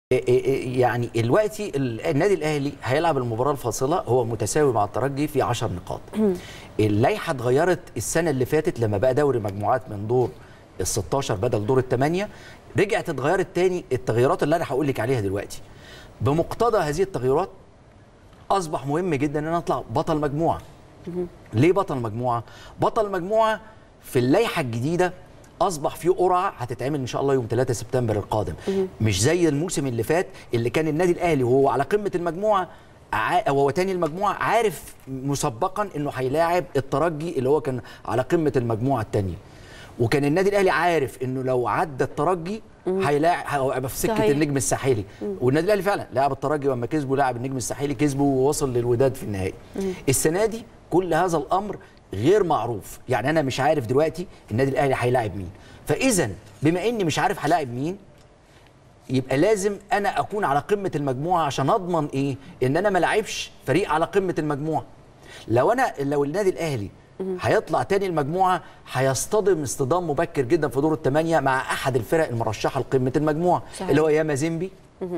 يعني دلوقتي النادي الاهلي هيلعب المباراه الفاصله هو متساوي مع الترجي في 10 نقاط اللائحه اتغيرت السنه اللي فاتت لما بقى دوري مجموعات من دور ال 16 بدل دور الثمانيه رجعت اتغيرت تاني التغييرات اللي انا هقول لك عليها دلوقتي بمقتضى هذه التغييرات اصبح مهم جدا ان انا اطلع بطل مجموعه ليه بطل مجموعه بطل مجموعه في اللائحه الجديده اصبح في قرعه هتتعمل ان شاء الله يوم 3 سبتمبر القادم مش زي الموسم اللي فات اللي كان النادي الاهلي وهو على قمه المجموعه وهو تاني المجموعه عارف مسبقا انه هيلاعب الترجي اللي هو كان على قمه المجموعه الثانيه وكان النادي الاهلي عارف انه لو عدى الترجي هيلاعب هيبقى في سكه صحيح. النجم الساحلي والنادي الاهلي فعلا لعب الترجي لما كسبوا لاعب النجم الساحلي كسبوا ووصل للوداد في النهائي السنه دي كل هذا الامر غير معروف يعني انا مش عارف دلوقتي النادي الاهلي هيلاعب مين فاذا بما اني مش عارف هلاعب مين يبقى لازم انا اكون على قمه المجموعه عشان اضمن ايه ان انا ما لاعبش فريق على قمه المجموعه لو انا لو النادي الاهلي هيطلع تاني المجموعه هيصطدم اصطدام مبكر جدا في دور الثمانيه مع احد الفرق المرشحه لقمه المجموعه صحيح. اللي هو يا مازيمبي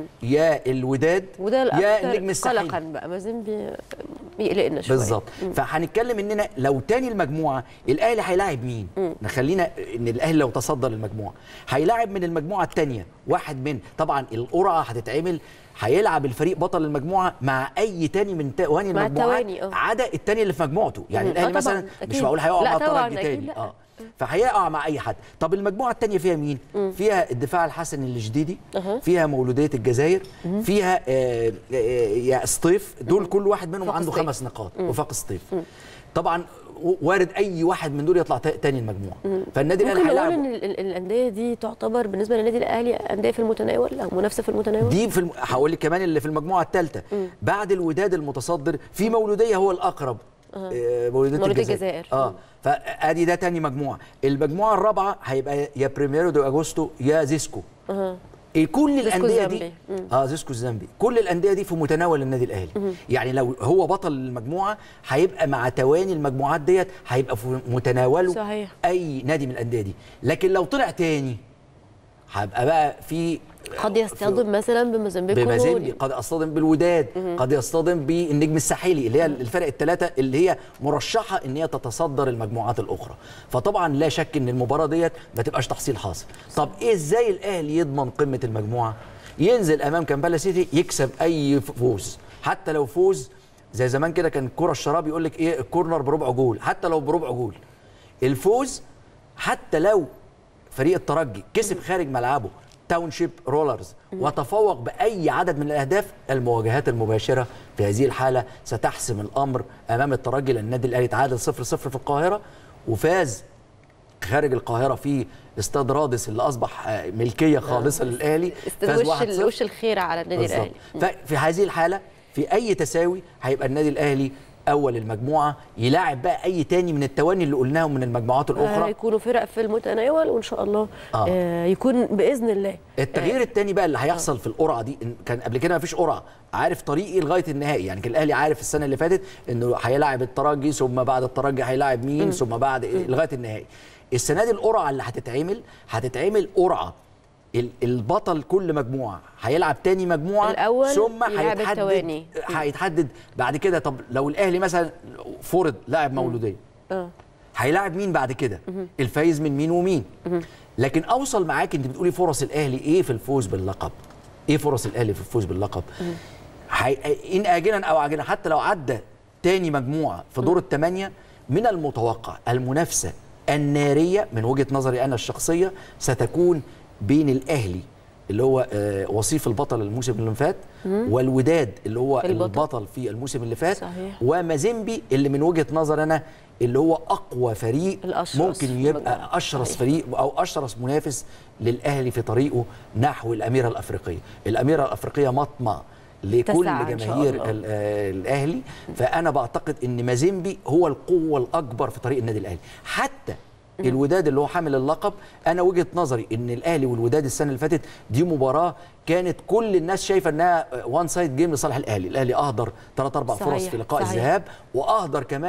يا الوداد وده يا الاكثر النجم الساحلي قلقا بقى مازن يقلقنا شويه بالظبط فهنتكلم اننا لو تاني المجموعه الاهلي هيلاعب مين نخلينا ان الاهلي لو تصدر المجموعه هيلاعب من المجموعه الثانيه واحد من طبعا القرعه هتتعمل هيلعب الفريق بطل المجموعه مع اي تاني من تواني مع المجموعات التواني، اه. عدا التاني اللي في مجموعته يعني مم. الاهلي اه مثلا طبعاً، مش أكيد. معقول هيقع لا مع طبعاً، الترجي أكيد تاني لا. اه فهيقع مع اي حد طب المجموعه الثانيه فيها مين فيها الدفاع الحسن الجديدي أها. فيها مولوديه الجزائر فيها آه آه يا سطيف دول كل واحد منهم وفاق عنده سطيف. خمس نقاط وفاق سطيف طبعا وارد اي واحد من دول يطلع تا- تاني المجموعه فالنادي الاهلي ممكن نقول هيلاعب ان ال- ال- الانديه دي تعتبر بالنسبه للنادي الاهلي انديه في المتناول او منافسه في المتناول دي في الم... هقول لك كمان اللي في المجموعه الثالثه بعد الوداد المتصدر في مولوديه هو الاقرب آه، مولوديه مولودية الجزائر الجزائر. اه فادي ده تاني مجموعه المجموعه الرابعه هيبقى يا بريميرو دو اجوستو يا زيسكو أها. إيه كل زيسكو الانديه دي الزامبي. مم. اه زيسكو الزامبي كل الانديه دي في متناول النادي الاهلي يعني لو هو بطل المجموعه هيبقى مع تواني المجموعات ديت هيبقى في متناوله صحيح. اي نادي من الانديه دي لكن لو طلع تاني هيبقى بقى في قد يصطدم مثلا بموزمبيق بمازيمبي ومولي. قد يصطدم بالوداد قد يصطدم بالنجم الساحلي اللي هي الفرق الثلاثه اللي هي مرشحه ان هي تتصدر المجموعات الاخرى فطبعا لا شك ان المباراه ديت ما تبقاش تحصيل حاصل طب ايه ازاي الاهلي يضمن قمه المجموعه ينزل امام كامبالا سيتي يكسب اي فوز حتى لو فوز زي زمان كده كان الكره الشراب يقول لك ايه الكورنر بربع جول حتى لو بربع جول الفوز حتى لو فريق الترجي كسب خارج ملعبه تاونشيب رولرز وتفوق باي عدد من الاهداف المواجهات المباشره في هذه الحاله ستحسم الامر امام الترجي لان النادي الاهلي تعادل 0-0 في القاهره وفاز خارج القاهره في استاد رادس اللي اصبح آه، ملكيه خالصه للاهلي استاد وش 1-0. ال- وش الخير على النادي بالظبط. الاهلي ففي هذه الحاله في اي تساوي هيبقى النادي الاهلي اول المجموعه يلاعب بقى اي تاني من التواني اللي قلناهم من المجموعات الاخرى يكونوا فرق في المتناول وان شاء الله آه. آه. يكون باذن الله التغيير الثاني بقى اللي هيحصل في القرعه دي إن كان قبل كده ما فيش قرعه عارف طريقي لغايه النهائي يعني كان الاهلي عارف السنه اللي فاتت انه هيلاعب الترجي ثم بعد الترجي هيلاعب مين ثم بعد إيه لغايه النهائي السنه دي القرعه اللي هتتعمل هتتعمل قرعه ال- البطل كل مجموعه هيلعب تاني مجموعه الأول ثم يلعب هيتحدد التواني. هيتحدد بعد كده طب لو الاهلي مثلا فرض لاعب مولوديه اه هيلاعب مين بعد كده الفايز من مين ومين لكن اوصل معاك انت بتقولي فرص الاهلي ايه في الفوز باللقب ايه فرص الاهلي في الفوز باللقب حي... ان اجلا او عاجلا حتى لو عدى تاني مجموعه في دور الثمانيه من المتوقع المنافسه الناريه من وجهه نظري انا الشخصيه ستكون بين الاهلي اللي هو آه، وصيف البطل الموسم اللي فات والوداد اللي هو البطل. البطل في الموسم اللي فات صحيح. ومازيمبي اللي من وجهه نظر انا اللي هو اقوى فريق الأشرس ممكن في يبقى المجموعة. اشرس صحيح. فريق او اشرس منافس للاهلي في طريقه نحو الاميره الافريقيه الاميره الافريقيه مطمع لكل تسعى إن شاء جماهير الله. ال- آه، الاهلي فانا بعتقد ان مازيمبي هو القوه الاكبر في طريق النادي الاهلي حتى الوداد اللي هو حامل اللقب انا وجهه نظري ان الاهلي والوداد السنه اللي فاتت دي مباراه كانت كل الناس شايفه انها وان سايد جيم لصالح الاهلي الاهلي اهدر ثلاث اربع صحيح، فرص في لقاء صحيح. الذهاب واهدر كمان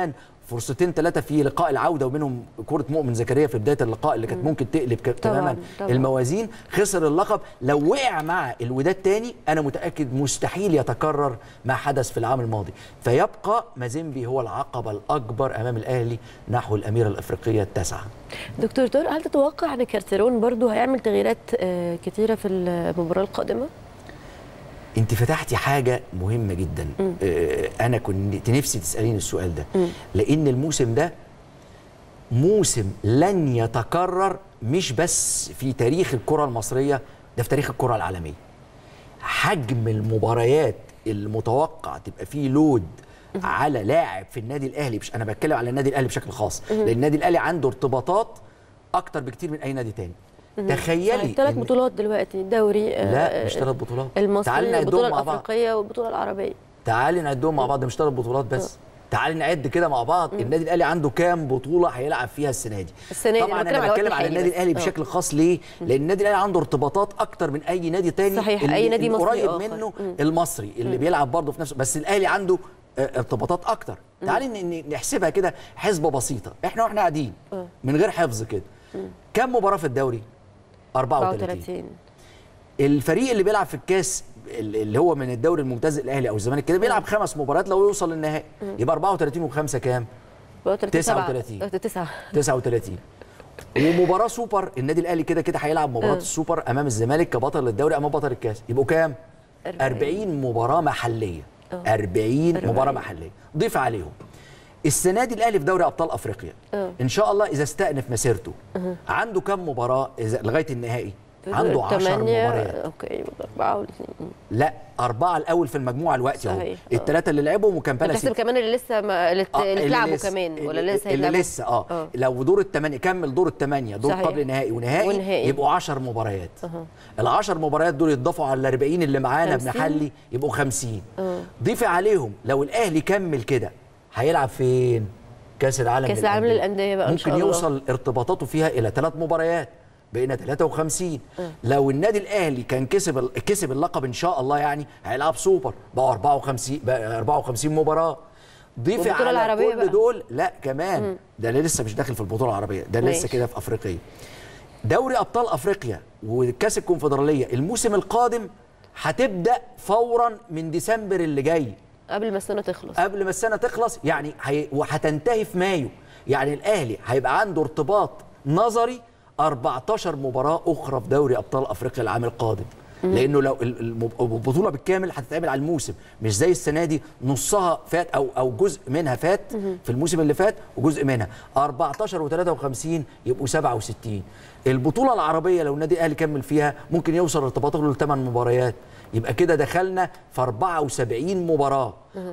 فرصتين ثلاثه في لقاء العوده ومنهم كره مؤمن زكريا في بدايه اللقاء اللي كانت ممكن تقلب ك- طبعاً، تماما طبعاً. الموازين خسر اللقب لو وقع مع الوداد تاني انا متاكد مستحيل يتكرر ما حدث في العام الماضي فيبقى مازيمبي هو العقبه الاكبر امام الاهلي نحو الاميره الافريقيه التاسعه دكتور طارق هل تتوقع ان كارتيرون برضو هيعمل تغييرات آه، كتيره في المباراه القادمه؟ انت فتحتي حاجه مهمه جدا آه، انا كنت نفسي تساليني السؤال ده لان الموسم ده موسم لن يتكرر مش بس في تاريخ الكره المصريه ده في تاريخ الكره العالميه حجم المباريات المتوقع تبقى فيه لود على لاعب في النادي الاهلي مش انا بتكلم على النادي الاهلي بشكل خاص لان النادي الاهلي عنده ارتباطات اكتر بكتير من اي نادي تاني تخيلي ثلاث إن- بطولات دلوقتي الدوري آه، لا مش ثلاث بطولات تعالي المصري نعدهم والبطوله مع بعض الافريقيه والبطوله العربيه تعالي نعدهم مع بعض مش ثلاث بطولات بس تعالي نعد كده مع بعض النادي الاهلي عنده كام بطوله هيلعب فيها السنه دي السنة دي، طبعا أنا بتكلم انا على الوقت بتكلم على الحالي النادي بس. الاهلي آه. بشكل خاص ليه لان النادي الاهلي عنده ارتباطات اكتر من اي نادي تاني صحيح، اللي- أي نادي اللي مصري قريب آخر. منه مم. المصري اللي بيلعب برضه في نفسه بس الاهلي عنده آه، ارتباطات اكتر تعالي ن- ن- نحسبها كده حسبه بسيطه احنا واحنا قاعدين آه. من غير حفظ كده كم مباراه في الدوري 34 34 الفريق اللي بيلعب في الكاس اللي هو من الدوري الممتاز الاهلي او الزمالك كده بيلعب خمس مباريات لو يوصل للنهائي يبقى 34 و5 كام 39. 9 39 ومباراه سوبر النادي الاهلي كده كده هيلعب مباراه آه. السوبر امام الزمالك كبطل للدوري امام بطل الكاس يبقوا كام 40 مباراه محليه 40 مباراه محليه ضيف عليهم السنه دي الاهلي في دوري ابطال افريقيا آه. ان شاء الله اذا استأنف مسيرته عنده كام مباراه إذا لغايه النهائي عنده 10 مباريات اوكي يبقى اربعه والاثنين لا أربعة الأول في المجموعة الوقت أهو صحيح، آه. الثلاثة اللي لعبهم وكامبالا تحسب ستة كمان اللي لسه ما اللي, آه، اللي اتلعبوا لسه- كمان ولا اللي- لسه اللي هيتلعبوا؟ لسه اه, آه. لو دور الثمانية كمل دور الثمانية دور صحيح. قبل نهائي ونهائي, ونهائي. يبقوا 10 مباريات أها. ال 10 مباريات دول يتضافوا على ال 40 اللي معانا 50. بنحلي يبقوا 50 آه. ضيفي عليهم لو الأهلي كمل كده هيلعب فين؟ كأس العالم كأس العالم للأندية بقى إن ممكن شاء الله. يوصل ارتباطاته فيها إلى ثلاث مباريات بقينا 53 لو النادي الاهلي كان كسب ال- كسب اللقب ان شاء الله يعني هيلعب سوبر بقى 54 بقى 54 مباراه ضيفي والبطولة على العربية كل بقى. دول لا كمان ده اللي لسه مش داخل في البطوله العربيه ده ماشي. لسه كده في افريقيا دوري ابطال افريقيا وكاس الكونفدراليه الموسم القادم هتبدا فورا من ديسمبر اللي جاي قبل ما السنه تخلص قبل ما السنه تخلص يعني هي وهتنتهي في مايو يعني الاهلي هيبقى عنده ارتباط نظري 14 مباراه اخرى في دوري ابطال افريقيا العام القادم لانه لو ال- الم- البطوله بالكامل هتتعمل على الموسم مش زي السنه دي نصها فات او او جزء منها فات في الموسم اللي فات وجزء منها 14 و53 يبقوا 67 البطوله العربيه لو النادي الاهلي كمل فيها ممكن يوصل ارتباطه لثمان مباريات يبقى كده دخلنا في 74 مباراه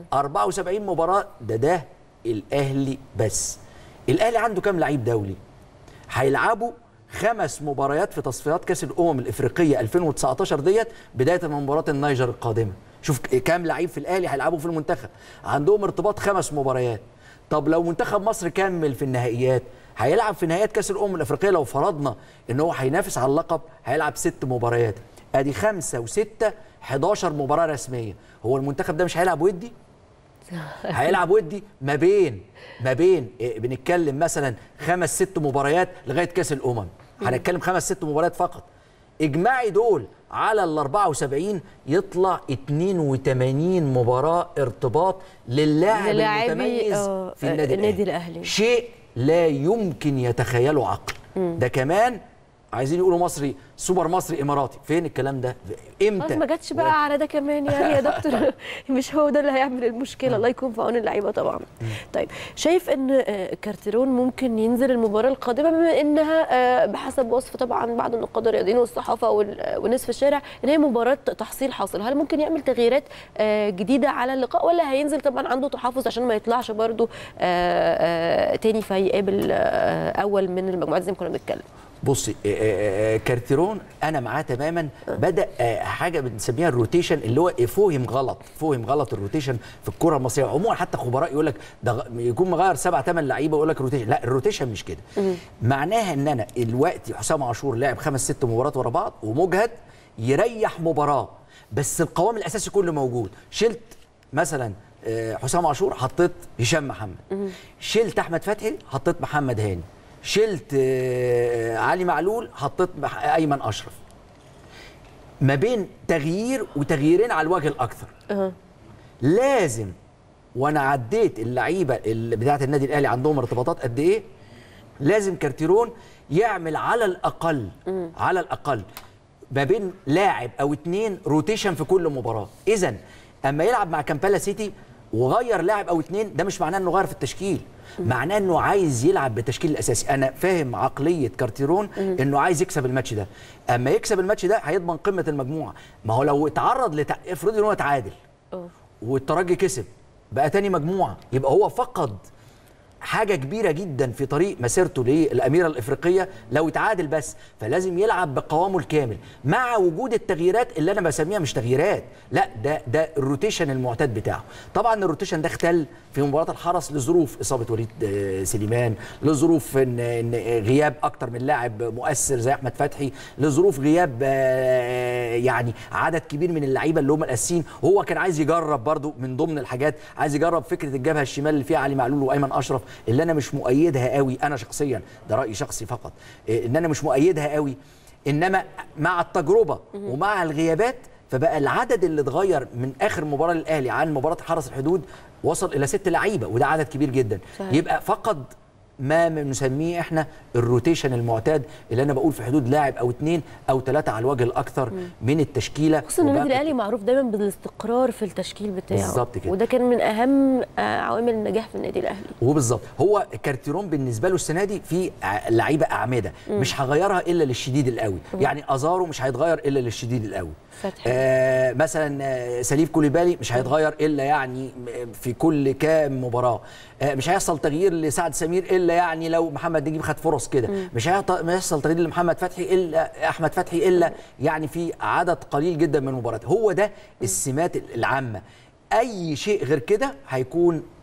74 مباراه ده ده الاهلي بس الاهلي عنده كام لعيب دولي هيلعبوا خمس مباريات في تصفيات كاس الامم الافريقيه 2019 ديت بدايه من مباراه النيجر القادمه شوف ك- كام لعيب في الاهلي هيلعبوا في المنتخب عندهم ارتباط خمس مباريات طب لو منتخب مصر كمل في النهائيات هيلعب في نهائيات كاس الامم الافريقيه لو فرضنا ان هو هينافس على اللقب هيلعب ست مباريات ادي خمسه وسته 11 مباراه رسميه هو المنتخب ده مش هيلعب ودي هيلعب ودي ما بين ما بين إيه، بنتكلم مثلا خمس ست مباريات لغايه كاس الامم هنتكلم خمس ست مباريات فقط اجماعي دول على ال 74 يطلع 82 مباراه ارتباط للاعب للاعبي، المتميز آه، في النادي, النادي الأهلي. شيء لا يمكن يتخيله عقل ده كمان عايزين يقولوا مصري سوبر مصري اماراتي فين الكلام ده امتى خلاص ما جاتش بقى على ده كمان يعني يا دكتور مش هو ده اللي هيعمل المشكله الله يكون في عون اللعيبه طبعا طيب شايف ان آه، كارتيرون ممكن ينزل المباراه القادمه بما انها آه، بحسب وصف طبعا بعض النقاد الرياضيين والصحافه وال- آه، والناس في الشارع ان هي مباراه تحصيل حاصل هل ممكن يعمل تغييرات آه، جديده على اللقاء ولا هينزل طبعا عنده تحفظ عشان ما يطلعش برده تاني فيقابل آه، اول من المجموعات زي ما كنا بنتكلم بصي آه، آه، آه، كارتيرون انا معاه تماما بدا آه، حاجه بنسميها الروتيشن اللي هو فهم غلط فهم غلط الروتيشن في الكره المصريه عموما حتى خبراء يقول لك ده غ- يكون مغير سبع ثمان لعيبه يقول لك روتيشن لا الروتيشن مش كده معناها ان انا الوقت حسام عاشور لعب خمس ست مباريات ورا بعض ومجهد يريح مباراه بس القوام الاساسي كله موجود شلت مثلا آه، حسام عاشور حطيت هشام محمد شلت احمد فتحي حطيت محمد هاني شلت آه، علي معلول حطيت مح- ايمن اشرف ما بين تغيير وتغييرين على الوجه الاكثر أه. لازم وانا عديت اللعيبه اللي بتاعه النادي الاهلي عندهم ارتباطات قد ايه لازم كارتيرون يعمل على الاقل على الاقل ما بين لاعب او اتنين روتيشن في كل مباراه اذا اما يلعب مع كامبالا سيتي وغير لاعب او اتنين ده مش معناه انه غير في التشكيل معناه انه عايز يلعب بالتشكيل الاساسي انا فاهم عقليه كارتيرون انه عايز يكسب الماتش ده اما يكسب الماتش ده هيضمن قمه المجموعه ما هو لو اتعرض لتع... افرض ان هو اتعادل أه. والترجي كسب بقى تاني مجموعه يبقى هو فقد حاجه كبيره جدا في طريق مسيرته للاميره الافريقيه لو اتعادل بس فلازم يلعب بقوامه الكامل مع وجود التغييرات اللي انا بسميها مش تغييرات لا ده ده الروتيشن المعتاد بتاعه طبعا الروتيشن ده اختل في مباراه الحرس لظروف اصابه وليد آه، سليمان لظروف ان إن غياب اكتر من لاعب مؤثر زي احمد فتحي لظروف غياب آه، يعني عدد كبير من اللعيبه اللي هم الاساسيين وهو كان عايز يجرب برضو من ضمن الحاجات عايز يجرب فكره الجبهه الشمال اللي فيها علي معلول وايمن اشرف اللي انا مش مؤيدها قوي انا شخصيا ده راي شخصي فقط إيه، ان انا مش مؤيدها قوي انما مع التجربه ومع الغيابات فبقى العدد اللي اتغير من اخر مباراه للاهلي عن مباراه حرس الحدود وصل الى ست لعيبه وده عدد كبير جدا صحيح. يبقى فقد ما نسميه احنا الروتيشن المعتاد اللي انا بقول في حدود لاعب او اثنين او ثلاثه على الوجه الاكثر من التشكيله خصوصا ان النادي وبقى- الاهلي معروف دايما بالاستقرار في التشكيل بتاعه بالظبط كده. وده كان من اهم آه، عوامل النجاح في النادي الاهلي وبالظبط هو كارتيرون بالنسبه له السنه دي في ع- لعيبه اعمده مش هغيرها الا للشديد القوي يعني ازارو مش هيتغير الا للشديد القوي فتحي. آه مثلا آه، سليف كوليبالي مش هيتغير الا يعني م- في كل كام مباراه آه مش هيحصل تغيير لسعد سمير الا يعني لو محمد نجيب خد فرص كده مش هيط- ما يحصل تغيير لمحمد فتحي الا احمد فتحي الا يعني في عدد قليل جدا من المباريات هو ده السمات العامه اي شيء غير كده هيكون